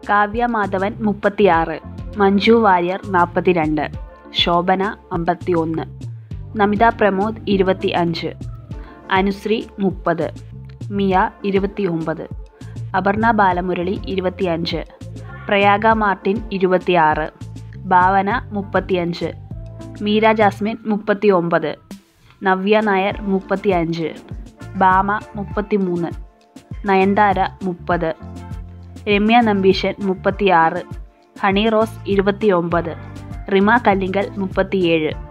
കാവ്യ മാധവൻ മുപ്പത്തിയാറ് മഞ്ജു വാര്യർ നാൽപ്പത്തിരണ്ട് ശോഭന അമ്പത്തി ഒന്ന് നമിത പ്രമോദ് ഇരുപത്തി അഞ്ച് അനുശ്രീ മുപ്പത് മിയ ഇരുപത്തി ഒമ്പത് അപർണ ബാലമുരളി ഇരുപത്തിയഞ്ച് പ്രയാഗ മാർട്ടിൻ ഇരുപത്തിയാറ് ഭാവന മുപ്പത്തിയഞ്ച് മീര ജാസ്മിൻ മുപ്പത്തി ഒമ്പത് നവ്യ നായർ മുപ്പത്തിയഞ്ച് ഭാമ മുപ്പത്തിമൂന്ന് നയൻതാര മുപ്പത് രമ്യ നമ്പീശൻ മുപ്പത്തിയാറ് ഹണി റോസ് ഇരുപത്തി ഒമ്പത് റിമ കല്ലിങ്കൽ മുപ്പത്തിയേഴ്